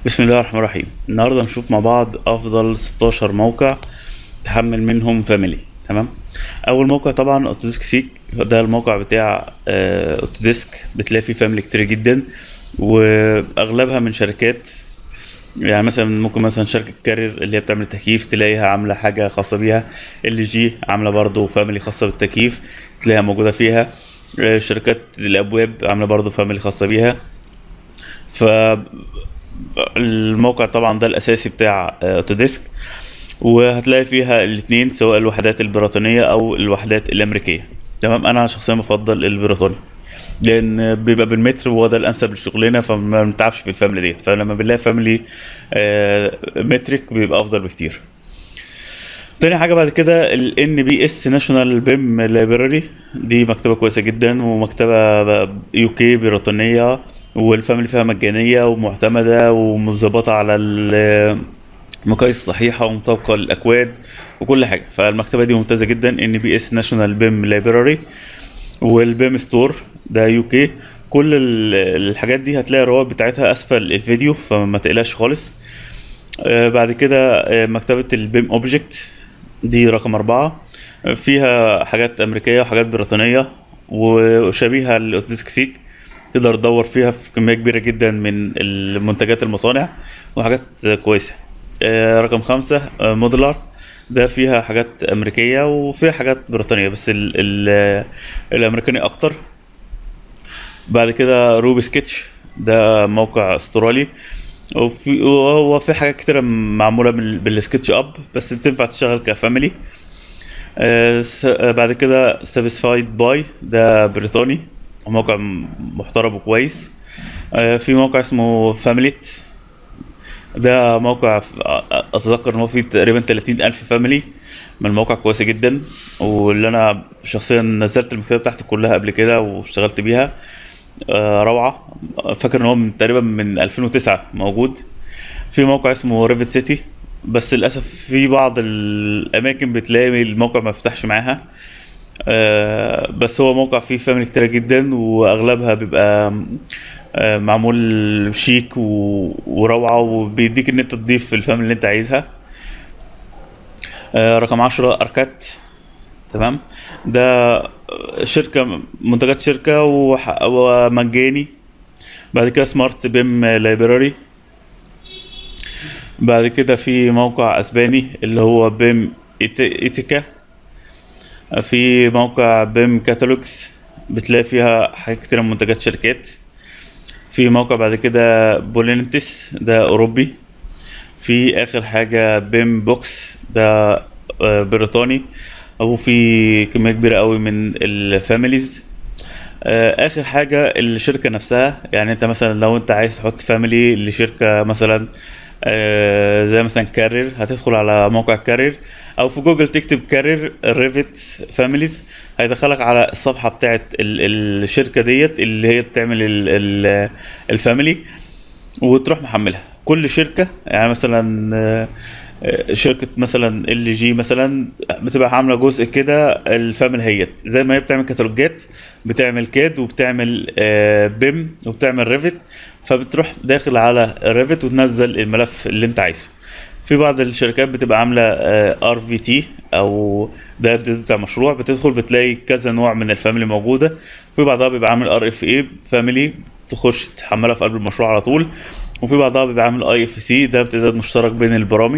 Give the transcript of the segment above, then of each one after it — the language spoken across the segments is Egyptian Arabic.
بسم الله الرحمن الرحيم النهارده هنشوف مع بعض افضل 16 موقع تحمل منهم فاميلي تمام اول موقع طبعا اوتوديسك سيك ده الموقع بتاع آه، اوتوديسك بتلاقي فيه فاميلي كتير جدا واغلبها من شركات يعني مثلا ممكن مثلا شركة كارير اللي هي بتعمل تكييف تلاقيها عاملة حاجة خاصة بيها ال جي عاملة برضو فاميلي خاصة بالتكييف تلاقيها موجودة فيها آه، شركات الأبواب عاملة برضو فاميلي خاصة بيها ف الموقع طبعا ده الاساسي بتاع آه، اوتوديسك وهتلاقي فيها الاثنين سواء الوحدات البريطانيه او الوحدات الامريكيه تمام انا شخصيا بفضل البريطاني لان بيبقى بالمتر وهو ده الانسب للشغلانه فما بنتعبش في الفاميلي ديت فلما بنلاقي فاميلي آه، مترك بيبقى افضل بكتير تاني حاجة بعد كده ال NBS National BIM Library دي مكتبة كويسة جدا ومكتبة يو كي بريطانية والفاميلي فيها مجانية ومعتمدة ومظبطة على المقاييس الصحيحة ومطابقة للأكواد وكل حاجة فالمكتبة دي ممتازة جدا NBS National BIM Library والبيم ستور ده يو كي كل ال- الحاجات دي هتلاقي الروابط بتاعتها أسفل الفيديو فما تقلقش خالص آه، بعد كده آه، مكتبة البيم اوبجكت دي رقم أربعة آه، فيها حاجات أمريكية وحاجات بريطانية وشبيهة لأوتوديسك سيك تقدر تدور فيها في كمية كبيرة جدا من المنتجات المصانع وحاجات آه، كويسة آه، رقم خمسة آه، موديلر ده فيها حاجات أمريكية وفيها حاجات بريطانية بس ال ال الأمريكاني أكتر بعد كده روبي سكتش ده موقع استرالي وفي وهو في حاجات كتيرة معمولة بال- بالسكتش اب بس بتنفع تشتغل كفاميلي آه، س- آه، بعد كده ساتيسفايد باي ده بريطاني موقع م- محترم وكويس آه، في موقع اسمه فاميليت ده موقع ف- آه، اتذكر ان هو فيه تقريبا 30 الف فاميلي من المواقع كويسة جدا واللي انا شخصيا نزلت المكتبة بتاعتي كلها قبل كده واشتغلت بيها آه، روعة فاكر ان هو من تقريبا من 2009 موجود في موقع اسمه ريفت سيتي بس للاسف في بعض الاماكن بتلاقي الموقع ما يفتحش معاها آه، بس هو موقع فيه فاميلي كتيرة جدا واغلبها بيبقى آه، معمول شيك و- وروعة وبيديك ان انت تضيف الفاميلي اللي انت عايزها آه، رقم عشرة اركات تمام ده شركة منتجات شركة وح- ومجاني بعد كده سمارت بيم لايبراري بعد كده في موقع اسباني اللي هو بيم إيت- ايتيكا في موقع بيم كاتالوجز بتلاقي فيها حاجات كتير من منتجات شركات في موقع بعد كده بولينتس ده اوروبي في اخر حاجة بيم بوكس ده آه، بريطاني او في كمية كبيرة قوي من الفاميليز آه، اخر حاجه الشركه نفسها يعني انت مثلا لو انت عايز تحط فاميلي لشركه مثلا آه، زي مثلا كارير هتدخل على موقع كارير او في جوجل تكتب كارير ريفت فاميليز هيدخلك على الصفحه بتاعت ال- الشركه ديت اللي هي بتعمل ال- ال- الفاميلي وتروح محملها كل شركه يعني مثلا آه، آه، شركه مثلا ال جي مثلا بتبقى عامله جزء كده الفاميلي هيت زي ما هي بتعمل كتالوجات بتعمل كاد وبتعمل آه، بيم وبتعمل ريفت فبتروح داخل على ريفت وتنزل الملف اللي انت عايزه في بعض الشركات بتبقى عامله ار في تي او ده بتاع مشروع بتدخل بتلاقي كذا نوع من الفاميلي موجوده في بعضها بيبقى عامل ار اف اي فاميلي تخش تحملها في قلب المشروع على طول وفي بعضها بيبقى عامل اي اف سي ده امتداد مشترك بين البرامج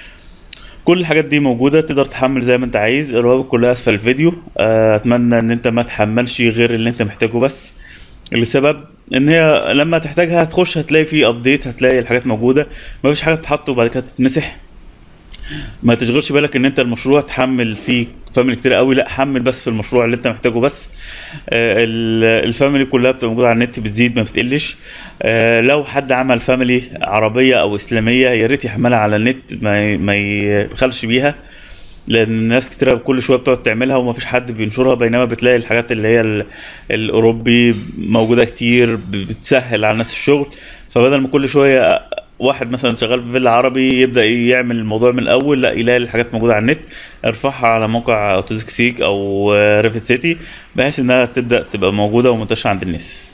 كل الحاجات دي موجودة تقدر تحمل زي ما انت عايز الروابط كلها اسفل الفيديو آه، اتمنى ان انت ما تحملش غير اللي انت محتاجه بس لسبب ان هي لما تحتاجها هتخش هتلاقي فيه ابديت هتلاقي الحاجات موجودة مفيش حاجة بتتحط وبعد كده تتمسح ما تشغلش بالك ان انت المشروع تحمل فيه فاميلي كتير قوي لا حمل بس في المشروع اللي انت محتاجه بس آه، ال- الفاميلي كلها بتبقى موجوده على النت بتزيد ما بتقلش آه، لو حد عمل فاميلي عربيه او اسلاميه يا ريت يحملها على النت ما ي- ما يبخلش بيها لان الناس كتير كل شويه بتقعد تعملها وما فيش حد بينشرها بينما بتلاقي الحاجات اللي هي ال- الاوروبي موجوده كتير ب- بتسهل على الناس الشغل فبدل ما كل شويه واحد مثلا شغال في فيلا عربي يبدا يعمل الموضوع من الاول لا يلاقي الحاجات موجوده على النت ارفعها على موقع اوتوزيك سيك او ريفت سيتي بحيث انها تبدا تبقى موجوده ومنتشره عند الناس